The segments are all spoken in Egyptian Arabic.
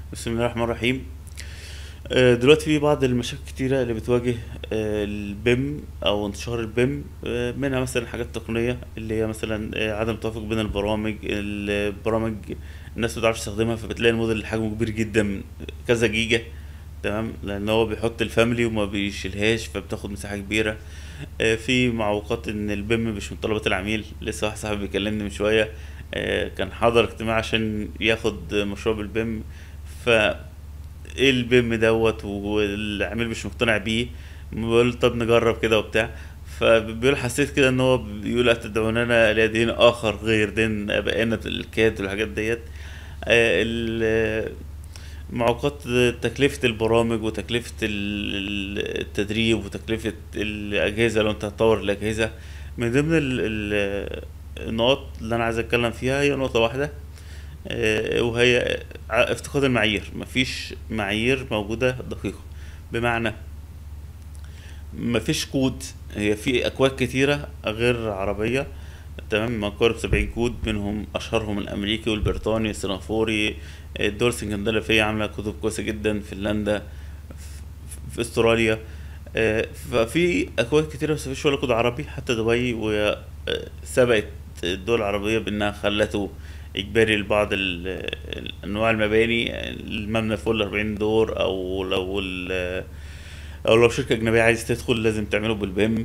بسم الله الرحمن الرحيم آه، دلوقتي في بعض المشاكل كتيرة اللي بتواجه آه، البيم أو انتشار البيم آه، منها مثلا حاجات تقنية اللي هي مثلا آه، عدم التوافق بين البرامج البرامج الناس متعرفش تستخدمها فبتلاقي الموديل حجمه كبير جدا كذا جيجا تمام لأن هو بيحط الفاميلي وما بيشيلهاش فبتاخد مساحة كبيرة آه، في معوقات إن البيم مش من طلبات العميل لسه واحد صاحبي بيكلمني من شوية آه، كان حاضر اجتماع عشان ياخد مشروع بالبيم ف ايه البيم دوت والعميل مش مقتنع بيه بيقول طب نجرب كده وبتاع فبيقول حسيت كده ان هو بيقول اتدعوننا الى دين اخر غير دين ابائنا الكاد والحاجات ديت آه، ال- معوقات تكلفة البرامج وتكلفة ال- التدريب وتكلفة الأجهزة لو أنت هتطور الأجهزة من ضمن ال- ال- النقط اللي أنا عايز أتكلم فيها هي نقطة واحدة آه، وهي ع- افتقاد المعايير مفيش معايير موجودة دقيقة بمعنى مفيش كود هي في أكواد كتيرة غير عربية تمام ما يقارب سبعين كود منهم أشهرهم الأمريكي والبريطاني السنغافوري الدول الاسكندنافية عاملة كتب كويسة جدا فنلندا في في استراليا آه، ففي أكواد كتيرة بس مفيش ولا كود عربي حتى دبي وسبقت الدول العربية بأنها خلته إجباري لبعض ال- ال- أنواع المباني المبنى فوق الأربعين دور أو لو ال- أو لو شركة أجنبية عايز تدخل لازم تعمله بالبيم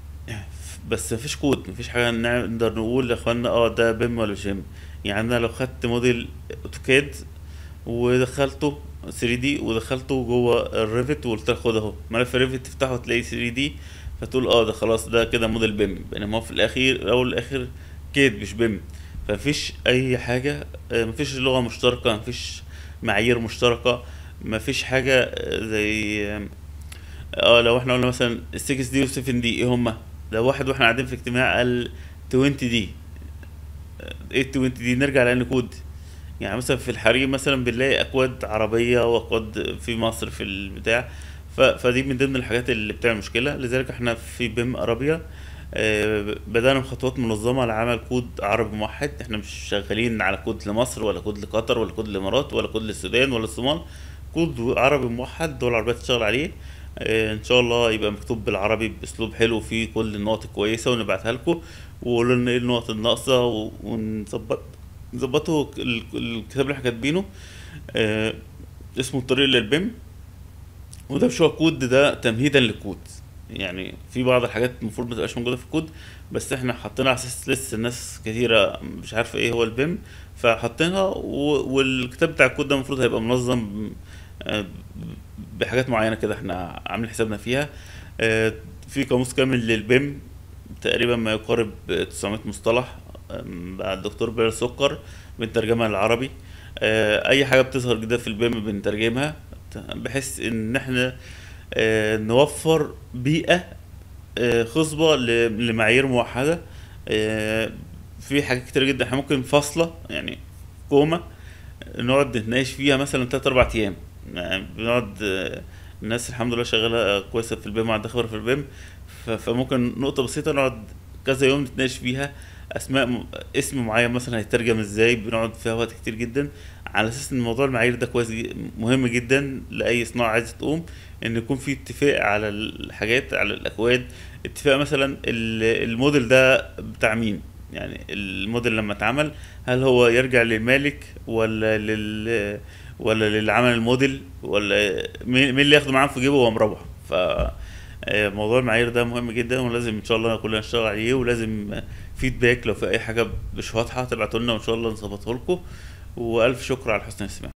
بس مفيش كود مفيش حاجة نقدر نقول لإخواننا اه ده بيم ولا مش بيم يعني أنا لو خدت موديل أوتوكاد ودخلته 3 دي ودخلته جوه الريفت وقلت لك خد اهو ملف الريفت تفتحه تلاقي 3 دي فتقول اه ده خلاص ده كده موديل بيم بينما هو في الاخير الاول والاخر كيد مش بيم فمفيش اي حاجه آه، مفيش لغه مشتركه مفيش معايير مشتركه مفيش حاجه آه، زي آه، اه لو احنا قلنا مثلا 6 دي و 7 دي ايه هما لو واحد واحنا قاعدين في اجتماع قال 20 دي ايه 20 دي نرجع لان كود يعني مثلا في الحريم مثلا بنلاقي اكواد عربيه واكواد في مصر في البتاع ف... فدي من ضمن الحاجات اللي بتعمل مشكله لذلك احنا في بيم ارابيا آه، بدأنا بخطوات منظمة لعمل كود عربي موحد احنا مش شغالين على كود لمصر ولا كود لقطر ولا كود الامارات ولا كود للسودان ولا الصومال كود عربي موحد الدول العربية تشتغل عليه آه، ان شاء الله يبقى مكتوب بالعربي باسلوب حلو فيه كل النقط الكويسة ونبعتها لكم وقولوا لنا ايه النقط الناقصة و- ونظبط نظبطه ال- الكتاب اللي احنا كاتبينه آه، اسمه الطريق للبيم وده مش هو كود ده تمهيدا للكود يعني في بعض الحاجات المفروض ما تبقاش موجوده في الكود بس احنا حاطينها على اساس لسه الناس كتيره مش عارفه ايه هو البيم فحاطينها و- والكتاب بتاع الكود ده المفروض هيبقى منظم آه، بحاجات معينه كده احنا عاملين حسابنا فيها آه، في قاموس كامل للبيم تقريبا ما يقارب 900 مصطلح آم، مع الدكتور بير سكر بنترجمها للعربي آه، اي حاجه بتظهر جديده في البيم بنترجمها بحيث ان احنا آه، نوفر بيئه آه، خصبه ل- لمعايير موحده آه، في حاجات كتير جدا احنا ممكن فاصله يعني كومه نقعد نتناقش فيها مثلا تلات اربع ايام يعني بنقعد آه، الناس الحمد لله شغاله آه، كويسه في البيم وعندها خبره في البيم ف- فممكن نقطه بسيطه نقعد كذا يوم نتناقش فيها اسماء م... اسم معين مثلا هيترجم ازاي بنقعد فيها وقت كتير جدا على اساس ان موضوع المعايير ده كويس جي- مهم جدا لاي صناعه عايزه تقوم ان يكون في اتفاق على الحاجات على الاكواد اتفاق مثلا ال- الموديل ده بتاع مين يعني الموديل لما اتعمل هل هو يرجع للمالك ولا لل ولا للي عمل الموديل ولا مين مين اللي ياخده معاه في جيبه وهو مروح ف آه، موضوع المعايير ده مهم جدا ولازم ان شاء الله كلنا نشتغل عليه ولازم فيدباك لو في اي حاجه مش واضحه تبعتوا لنا وان شاء الله نظبطه لكم والف شكر على حسن الاستماع